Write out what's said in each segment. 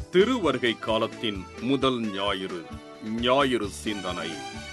திருவருகை காலத்தின் முதல் ஞாயிறு ஞாயிறு சிந்தனை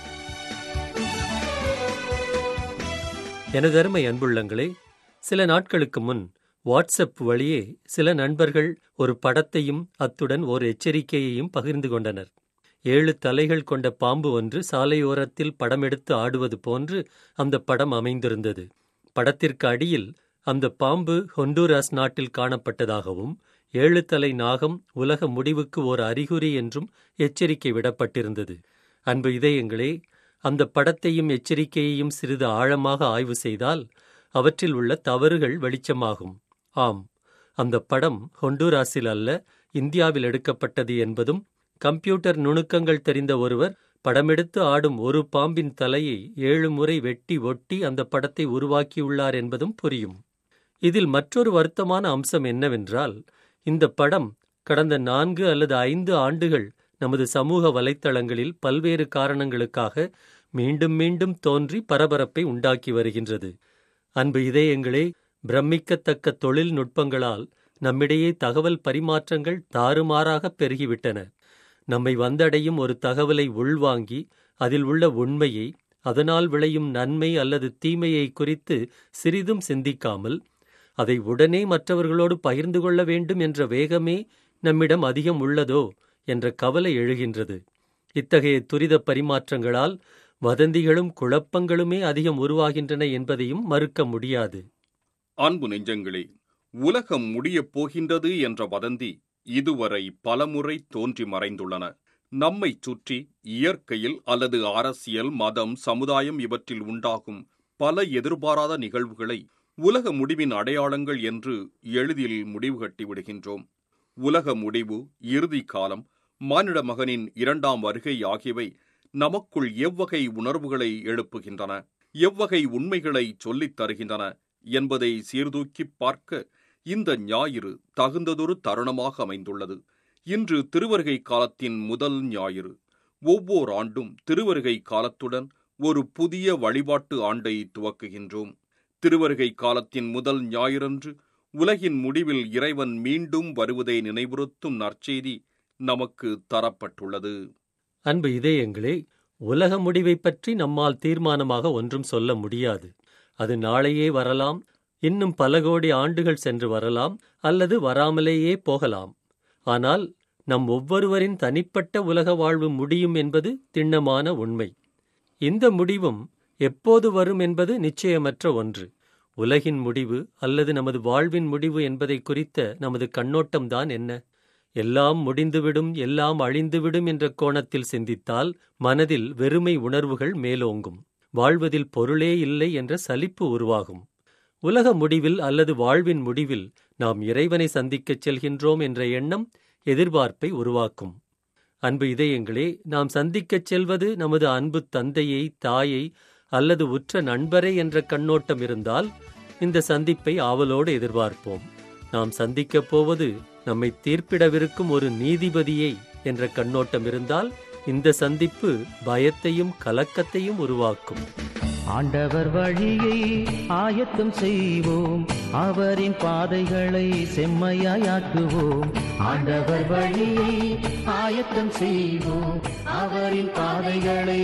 எனதருமை அன்புள்ளங்களே சில நாட்களுக்கு முன் வாட்ஸ்அப் வழியே சில நண்பர்கள் ஒரு படத்தையும் அத்துடன் ஓர் எச்சரிக்கையையும் பகிர்ந்து கொண்டனர் ஏழு தலைகள் கொண்ட பாம்பு ஒன்று சாலையோரத்தில் படமெடுத்து ஆடுவது போன்று அந்த படம் அமைந்திருந்தது படத்திற்கு அடியில் அந்த பாம்பு ஹொண்டூராஸ் நாட்டில் காணப்பட்டதாகவும் ஏழு தலை நாகம் உலக முடிவுக்கு ஓர் அறிகுறி என்றும் எச்சரிக்கை விடப்பட்டிருந்தது அன்பு இதயங்களே அந்த படத்தையும் எச்சரிக்கையையும் சிறிது ஆழமாக ஆய்வு செய்தால் அவற்றில் உள்ள தவறுகள் வெளிச்சமாகும் ஆம் அந்த படம் ஹொண்டூராஸில் அல்ல இந்தியாவில் எடுக்கப்பட்டது என்பதும் கம்ப்யூட்டர் நுணுக்கங்கள் தெரிந்த ஒருவர் படமெடுத்து ஆடும் ஒரு பாம்பின் தலையை ஏழு முறை வெட்டி ஒட்டி அந்த படத்தை உருவாக்கியுள்ளார் என்பதும் புரியும் இதில் மற்றொரு வருத்தமான அம்சம் என்னவென்றால் இந்த படம் கடந்த நான்கு அல்லது ஐந்து ஆண்டுகள் நமது சமூக வலைத்தளங்களில் பல்வேறு காரணங்களுக்காக மீண்டும் மீண்டும் தோன்றி பரபரப்பை உண்டாக்கி வருகின்றது அன்பு இதயங்களே பிரமிக்கத்தக்க தொழில்நுட்பங்களால் நம்மிடையே தகவல் பரிமாற்றங்கள் தாறுமாறாக பெருகிவிட்டன நம்மை வந்தடையும் ஒரு தகவலை உள்வாங்கி அதில் உள்ள உண்மையை அதனால் விளையும் நன்மை அல்லது தீமையை குறித்து சிறிதும் சிந்திக்காமல் அதை உடனே மற்றவர்களோடு பகிர்ந்து கொள்ள வேண்டும் என்ற வேகமே நம்மிடம் அதிகம் உள்ளதோ என்ற கவலை எழுகின்றது இத்தகைய துரித பரிமாற்றங்களால் வதந்திகளும் குழப்பங்களுமே அதிகம் உருவாகின்றன என்பதையும் மறுக்க முடியாது அன்பு நெஞ்சங்களே உலகம் முடியப் போகின்றது என்ற வதந்தி இதுவரை பலமுறை தோன்றி மறைந்துள்ளன நம்மைச் சுற்றி இயற்கையில் அல்லது அரசியல் மதம் சமுதாயம் இவற்றில் உண்டாகும் பல எதிர்பாராத நிகழ்வுகளை உலக முடிவின் அடையாளங்கள் என்று எளிதில் முடிவு கட்டி விடுகின்றோம் உலக முடிவு இறுதி காலம் மானிட மகனின் இரண்டாம் வருகை ஆகியவை நமக்குள் எவ்வகை உணர்வுகளை எழுப்புகின்றன எவ்வகை உண்மைகளை சொல்லித் தருகின்றன என்பதை சீர்தூக்கிப் பார்க்க இந்த ஞாயிறு தகுந்ததொரு தருணமாக அமைந்துள்ளது இன்று திருவருகை காலத்தின் முதல் ஞாயிறு ஒவ்வொரு ஆண்டும் திருவருகை காலத்துடன் ஒரு புதிய வழிபாட்டு ஆண்டை துவக்குகின்றோம் திருவருகை காலத்தின் முதல் ஞாயிறன்று உலகின் முடிவில் இறைவன் மீண்டும் வருவதை நினைவுறுத்தும் நற்செய்தி நமக்கு தரப்பட்டுள்ளது அன்பு இதயங்களே உலக முடிவைப் பற்றி நம்மால் தீர்மானமாக ஒன்றும் சொல்ல முடியாது அது நாளையே வரலாம் இன்னும் பல கோடி ஆண்டுகள் சென்று வரலாம் அல்லது வராமலேயே போகலாம் ஆனால் நம் ஒவ்வொருவரின் தனிப்பட்ட உலக வாழ்வு முடியும் என்பது திண்ணமான உண்மை இந்த முடிவும் எப்போது வரும் என்பது நிச்சயமற்ற ஒன்று உலகின் முடிவு அல்லது நமது வாழ்வின் முடிவு என்பதை குறித்த நமது கண்ணோட்டம்தான் என்ன எல்லாம் முடிந்துவிடும் எல்லாம் அழிந்துவிடும் என்ற கோணத்தில் சிந்தித்தால் மனதில் வெறுமை உணர்வுகள் மேலோங்கும் வாழ்வதில் பொருளே இல்லை என்ற சலிப்பு உருவாகும் உலக முடிவில் அல்லது வாழ்வின் முடிவில் நாம் இறைவனை சந்திக்கச் செல்கின்றோம் என்ற எண்ணம் எதிர்பார்ப்பை உருவாக்கும் அன்பு இதயங்களே நாம் சந்திக்கச் செல்வது நமது அன்பு தந்தையை தாயை அல்லது உற்ற நண்பரை என்ற கண்ணோட்டம் இருந்தால் இந்த சந்திப்பை ஆவலோடு எதிர்பார்ப்போம் நாம் சந்திக்கப் போவது நம்மை தீர்ப்பிடவிருக்கும் ஒரு நீதிபதியை என்ற கண்ணோட்டம் இருந்தால் இந்த சந்திப்பு பயத்தையும் கலக்கத்தையும் உருவாக்கும் ஆண்டவர் வழியை ஆயத்தம் செய்வோம் அவரின் பாதைகளை செம்மையாக்குவோம் ஆண்டவர் வழியை ஆயத்தம் செய்வோம் அவரின் பாதைகளை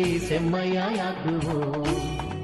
செம்மையாக்குவோம்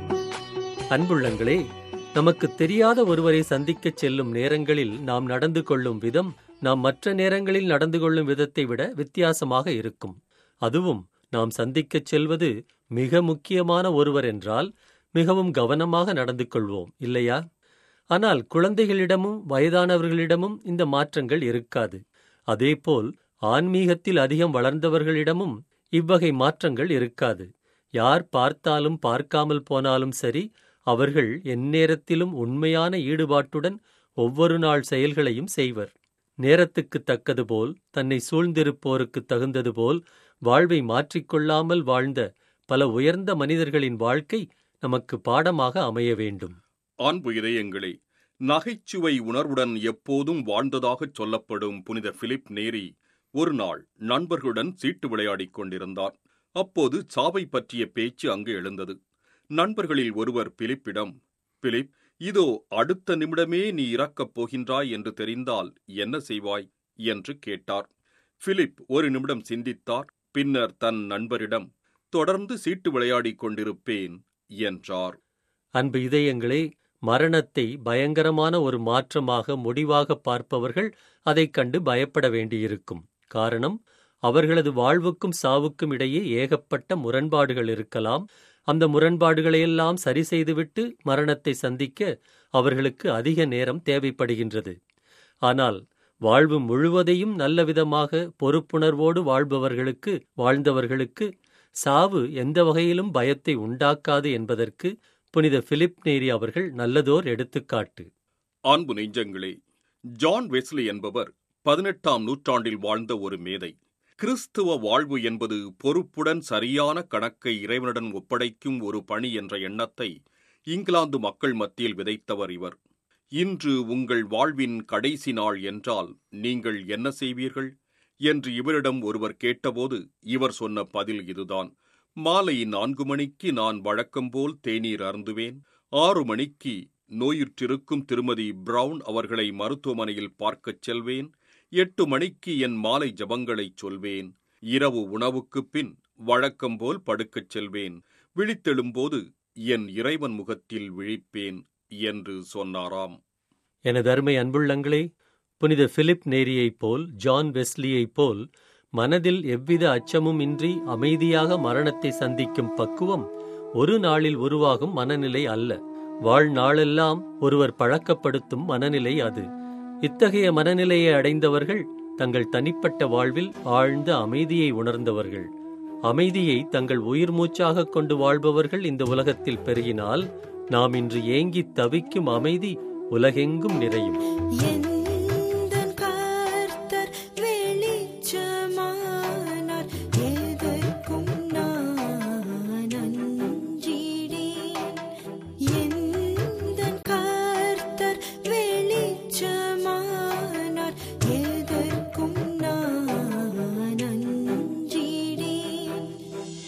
அன்புள்ளங்களே நமக்கு தெரியாத ஒருவரை சந்திக்கச் செல்லும் நேரங்களில் நாம் நடந்து கொள்ளும் விதம் நாம் மற்ற நேரங்களில் நடந்து கொள்ளும் விதத்தை விட வித்தியாசமாக இருக்கும் அதுவும் நாம் சந்திக்கச் செல்வது மிக முக்கியமான ஒருவர் என்றால் மிகவும் கவனமாக நடந்து கொள்வோம் இல்லையா ஆனால் குழந்தைகளிடமும் வயதானவர்களிடமும் இந்த மாற்றங்கள் இருக்காது அதேபோல் ஆன்மீகத்தில் அதிகம் வளர்ந்தவர்களிடமும் இவ்வகை மாற்றங்கள் இருக்காது யார் பார்த்தாலும் பார்க்காமல் போனாலும் சரி அவர்கள் எந்நேரத்திலும் உண்மையான ஈடுபாட்டுடன் ஒவ்வொரு நாள் செயல்களையும் செய்வர் நேரத்துக்கு தக்கது போல் தன்னை சூழ்ந்திருப்போருக்கு தகுந்தது போல் வாழ்வை மாற்றிக்கொள்ளாமல் வாழ்ந்த பல உயர்ந்த மனிதர்களின் வாழ்க்கை நமக்கு பாடமாக அமைய வேண்டும் அன்பு இதயங்களே நகைச்சுவை உணர்வுடன் எப்போதும் வாழ்ந்ததாகச் சொல்லப்படும் புனித பிலிப் நேரி ஒரு நாள் நண்பர்களுடன் சீட்டு விளையாடிக் கொண்டிருந்தார் அப்போது சாவை பற்றிய பேச்சு அங்கு எழுந்தது நண்பர்களில் ஒருவர் பிலிப்பிடம் பிலிப் இதோ அடுத்த நிமிடமே நீ இறக்கப் போகின்றாய் என்று தெரிந்தால் என்ன செய்வாய் என்று கேட்டார் பிலிப் ஒரு நிமிடம் சிந்தித்தார் பின்னர் தன் நண்பரிடம் தொடர்ந்து சீட்டு விளையாடிக் கொண்டிருப்பேன் என்றார் அன்பு இதயங்களே மரணத்தை பயங்கரமான ஒரு மாற்றமாக முடிவாக பார்ப்பவர்கள் அதைக் கண்டு பயப்பட வேண்டியிருக்கும் காரணம் அவர்களது வாழ்வுக்கும் சாவுக்கும் இடையே ஏகப்பட்ட முரண்பாடுகள் இருக்கலாம் அந்த முரண்பாடுகளையெல்லாம் சரி செய்துவிட்டு மரணத்தை சந்திக்க அவர்களுக்கு அதிக நேரம் தேவைப்படுகின்றது ஆனால் வாழ்வு முழுவதையும் நல்லவிதமாக பொறுப்புணர்வோடு வாழ்பவர்களுக்கு வாழ்ந்தவர்களுக்கு சாவு எந்த வகையிலும் பயத்தை உண்டாக்காது என்பதற்கு புனித பிலிப் நேரி அவர்கள் நல்லதோர் எடுத்துக்காட்டு அன்பு நெஞ்சங்களே ஜான் வெஸ்லி என்பவர் பதினெட்டாம் நூற்றாண்டில் வாழ்ந்த ஒரு மேதை கிறிஸ்துவ வாழ்வு என்பது பொறுப்புடன் சரியான கணக்கை இறைவனுடன் ஒப்படைக்கும் ஒரு பணி என்ற எண்ணத்தை இங்கிலாந்து மக்கள் மத்தியில் விதைத்தவர் இவர் இன்று உங்கள் வாழ்வின் கடைசி நாள் என்றால் நீங்கள் என்ன செய்வீர்கள் என்று இவரிடம் ஒருவர் கேட்டபோது இவர் சொன்ன பதில் இதுதான் மாலை நான்கு மணிக்கு நான் வழக்கம்போல் தேநீர் அருந்துவேன் ஆறு மணிக்கு நோயுற்றிருக்கும் திருமதி பிரவுன் அவர்களை மருத்துவமனையில் பார்க்கச் செல்வேன் எட்டு மணிக்கு என் மாலை ஜபங்களைச் சொல்வேன் இரவு உணவுக்குப் பின் வழக்கம்போல் படுக்கச் செல்வேன் விழித்தெழும்போது என் இறைவன் முகத்தில் விழிப்பேன் என்று சொன்னாராம் எனது அருமை அன்புள்ளங்களே புனித பிலிப் நேரியைப் போல் ஜான் வெஸ்லியைப் போல் மனதில் எவ்வித அச்சமும் இன்றி அமைதியாக மரணத்தை சந்திக்கும் பக்குவம் ஒரு நாளில் உருவாகும் மனநிலை அல்ல வாழ்நாளெல்லாம் ஒருவர் பழக்கப்படுத்தும் மனநிலை அது இத்தகைய மனநிலையை அடைந்தவர்கள் தங்கள் தனிப்பட்ட வாழ்வில் ஆழ்ந்த அமைதியை உணர்ந்தவர்கள் அமைதியை தங்கள் உயிர் மூச்சாக கொண்டு வாழ்பவர்கள் இந்த உலகத்தில் பெருகினால் நாம் இன்று ஏங்கித் தவிக்கும் அமைதி உலகெங்கும் நிறையும் எந்தன் கர்த்தர் வெளிச்சமானார் எதற்கும் நான் அஞ்சிடேன் எந்தன் கர்த்தர் வெளிச்சமானார் எதற்கும் நான் அஞ்சிடேன்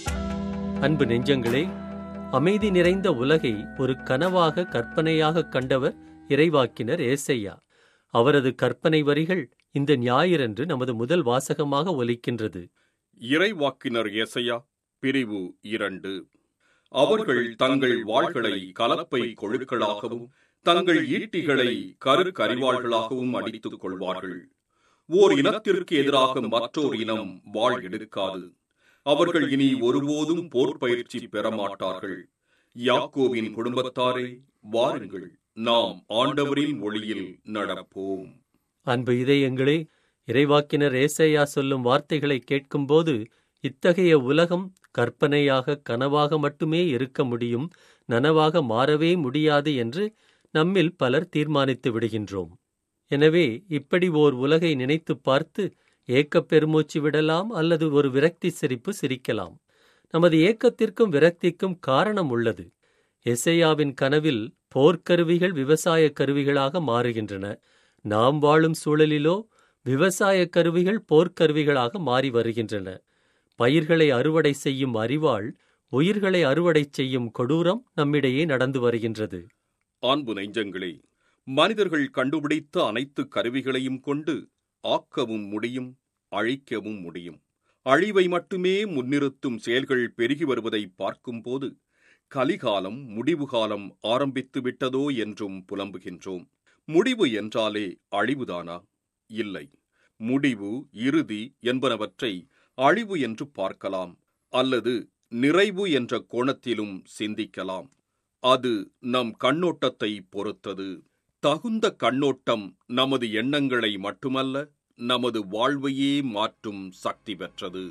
அன்பு நெஞ்சங்களே அமைதி நிறைந்த உலகை ஒரு கனவாக கற்பனையாக கண்டவர் இறைவாக்கினர் ஏசையா அவரது கற்பனை வரிகள் இந்த ஞாயிறன்று நமது முதல் வாசகமாக ஒலிக்கின்றது இறைவாக்கினர் எசையா பிரிவு இரண்டு அவர்கள் தங்கள் வாள்களை கலப்பை கொழுக்களாகவும் தங்கள் ஈட்டிகளை கருக்கரிவாள்களாகவும் அடித்துக் கொள்வார்கள் ஓர் இனத்திற்கு எதிராக மற்றோர் இனம் வாழ் எடுக்காது அவர்கள் இனி ஒருபோதும் போர் பயிற்சி பெற மாட்டார்கள் யாக்கோவின் குடும்பத்தாரே வாருங்கள் நாம் ஆண்டவரின் ஒளியில் நடப்போம் அன்பு இதயங்களே இறைவாக்கினர் ஏசையா சொல்லும் வார்த்தைகளை கேட்கும்போது இத்தகைய உலகம் கற்பனையாக கனவாக மட்டுமே இருக்க முடியும் நனவாக மாறவே முடியாது என்று நம்மில் பலர் தீர்மானித்து விடுகின்றோம் எனவே இப்படி ஓர் உலகை நினைத்துப் பார்த்து ஏக்கப் பெருமூச்சு விடலாம் அல்லது ஒரு விரக்தி சிரிப்பு சிரிக்கலாம் நமது ஏக்கத்திற்கும் விரக்திக்கும் காரணம் உள்ளது எசையாவின் கனவில் போர்க்கருவிகள் விவசாய கருவிகளாக மாறுகின்றன நாம் வாழும் சூழலிலோ விவசாய கருவிகள் போர்க்கருவிகளாக மாறி வருகின்றன பயிர்களை அறுவடை செய்யும் அறிவாள் உயிர்களை அறுவடை செய்யும் கொடூரம் நம்மிடையே நடந்து வருகின்றது அன்பு நெஞ்சங்களே மனிதர்கள் கண்டுபிடித்த அனைத்து கருவிகளையும் கொண்டு ஆக்கவும் முடியும் அழிக்கவும் முடியும் அழிவை மட்டுமே முன்னிறுத்தும் செயல்கள் பெருகி வருவதை பார்க்கும்போது கலிகாலம் முடிவு காலம் ஆரம்பித்து விட்டதோ என்றும் புலம்புகின்றோம் முடிவு என்றாலே அழிவுதானா இல்லை முடிவு இறுதி என்பனவற்றை அழிவு என்று பார்க்கலாம் அல்லது நிறைவு என்ற கோணத்திலும் சிந்திக்கலாம் அது நம் கண்ணோட்டத்தை பொறுத்தது தகுந்த கண்ணோட்டம் நமது எண்ணங்களை மட்டுமல்ல நமது வாழ்வையே மாற்றும் சக்தி பெற்றது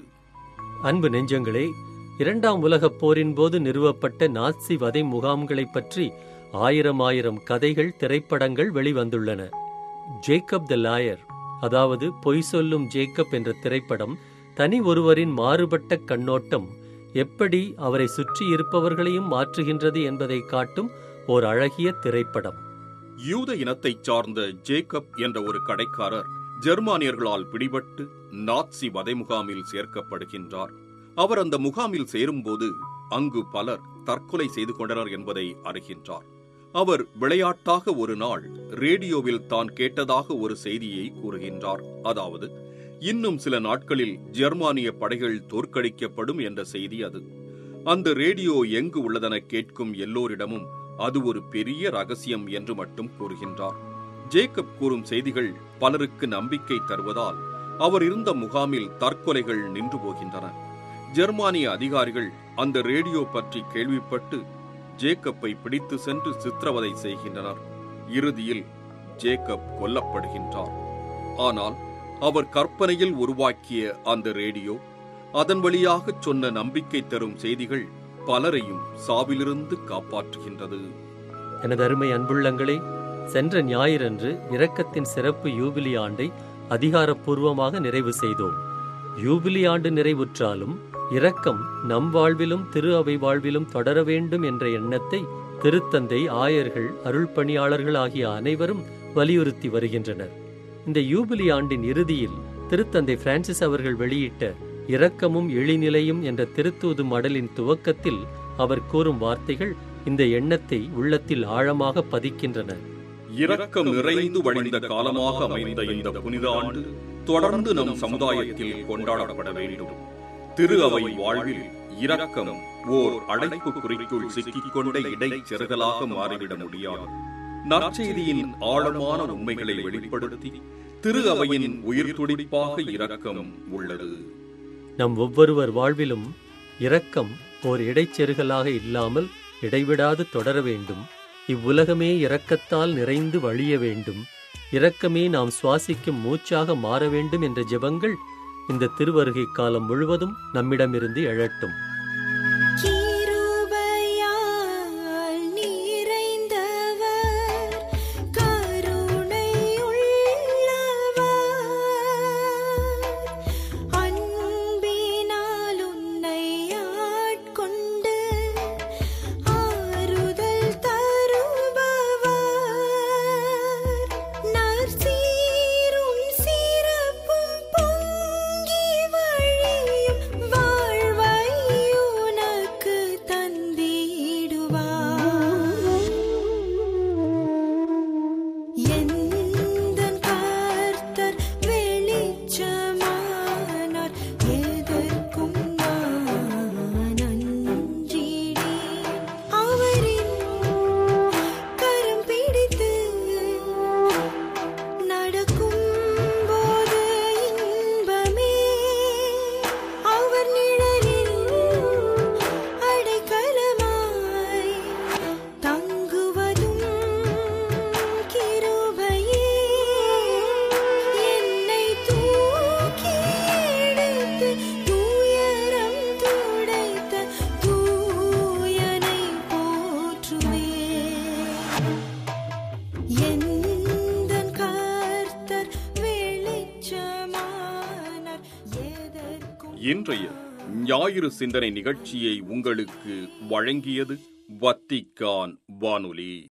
அன்பு நெஞ்சங்களே இரண்டாம் உலகப் போரின் போது நிறுவப்பட்ட நாட்சி வதை முகாம்களைப் பற்றி ஆயிரம் ஆயிரம் கதைகள் திரைப்படங்கள் வெளிவந்துள்ளன ஜேக்கப் த லாயர் அதாவது பொய் சொல்லும் ஜேக்கப் என்ற திரைப்படம் தனி ஒருவரின் மாறுபட்ட கண்ணோட்டம் எப்படி அவரை சுற்றி இருப்பவர்களையும் மாற்றுகின்றது என்பதை காட்டும் ஓர் அழகிய திரைப்படம் யூத இனத்தைச் சார்ந்த ஜேக்கப் என்ற ஒரு கடைக்காரர் ஜெர்மானியர்களால் பிடிபட்டு நாட்சி வதை முகாமில் சேர்க்கப்படுகின்றார் அவர் அந்த முகாமில் சேரும்போது அங்கு பலர் தற்கொலை செய்து கொண்டனர் என்பதை அறிகின்றார் அவர் விளையாட்டாக ஒரு நாள் ரேடியோவில் தான் கேட்டதாக ஒரு செய்தியை கூறுகின்றார் அதாவது இன்னும் சில நாட்களில் ஜெர்மானிய படைகள் தோற்கடிக்கப்படும் என்ற செய்தி அது அந்த ரேடியோ எங்கு உள்ளதென கேட்கும் எல்லோரிடமும் அது ஒரு பெரிய ரகசியம் என்று மட்டும் கூறுகின்றார் ஜேக்கப் கூறும் செய்திகள் பலருக்கு நம்பிக்கை தருவதால் அவர் இருந்த முகாமில் தற்கொலைகள் நின்று போகின்றன ஜெர்மானிய அதிகாரிகள் அந்த ரேடியோ பற்றி கேள்விப்பட்டு ஜேக்கப்பை பிடித்து சென்று சித்திரவதை செய்கின்றனர் இறுதியில் ஜேக்கப் கொல்லப்படுகின்றார் ஆனால் அவர் கற்பனையில் உருவாக்கிய அந்த ரேடியோ அதன் வழியாகச் சொன்ன நம்பிக்கை தரும் செய்திகள் பலரையும் சாவிலிருந்து காப்பாற்றுகின்றது எனது அருமை அன்புள்ளங்களே சென்ற ஞாயிறன்று இரக்கத்தின் சிறப்பு யூபிலி ஆண்டை அதிகாரப்பூர்வமாக நிறைவு செய்தோம் யூபிலி ஆண்டு நிறைவுற்றாலும் இரக்கம் நம் வாழ்விலும் திரு அவை வாழ்விலும் தொடர வேண்டும் என்ற எண்ணத்தை திருத்தந்தை ஆயர்கள் அருள் பணியாளர்கள் ஆகிய அனைவரும் வலியுறுத்தி வருகின்றனர் இந்த யூபிலி ஆண்டின் இறுதியில் திருத்தந்தை பிரான்சிஸ் அவர்கள் வெளியிட்ட இரக்கமும் எளிநிலையும் என்ற திருத்தூது மடலின் துவக்கத்தில் அவர் கூறும் வார்த்தைகள் இந்த எண்ணத்தை உள்ளத்தில் ஆழமாக பதிக்கின்றன இரக்கம் நிறைந்து வழிந்த காலமாக அமைந்த இந்த புனித ஆண்டு தொடர்ந்து நம் சமுதாயத்தில் கொண்டாடப்பட வேண்டும் திரு அவை வாழ்வில் இரக்கம் ஓர் அடைப்பு குறிக்குள் சிக்கிக் கொண்ட இடைச்செருகலாக மாறிவிட முடியாது நற்செய்தியின் ஆழமான உண்மைகளை வெளிப்படுத்தி திரு அவையின் உயிர் துடிப்பாக இரக்கம் உள்ளது நம் ஒவ்வொருவர் வாழ்விலும் இரக்கம் ஓர் இடைச்செருகலாக இல்லாமல் இடைவிடாது தொடர வேண்டும் இவ்வுலகமே இரக்கத்தால் நிறைந்து வழிய வேண்டும் இரக்கமே நாம் சுவாசிக்கும் மூச்சாக மாற வேண்டும் என்ற ஜெபங்கள் இந்த திருவருகை காலம் முழுவதும் நம்மிடமிருந்து எழட்டும் கிருபையால் நிறைந்தவர் கருணை உள்ளவர் அன்பினால் உன்னை ஆட்கொண்டு ஆறுதல் தருபவர் நற்சீரும் சிறப்பும் பொங்கி வழியும் வாழ்வை உனக்கு தந்திடுவார் எந்தன் கர்த்தர் வெளிச்சமானார் எதற்கும் நான் அஞ்சிடேன் அவரின் கரம் பிடித்து நடக்கும் போது இன்பமே அவர் நிழலில் அடைக்கலமாய் தங்குவதும் கிருபையே என்னை தூக்கி எடுத்து துயரம் துடைத்த தூயனை போற்றுவேன் எந்தன் கர்த்தர் வெளிச்சமானார் எதற்கும் இன்றைய ஞாயிறு சிந்தனை நிகழ்ச்சியை உங்களுக்கு வழங்கியது வத்திக்கான் வானொலி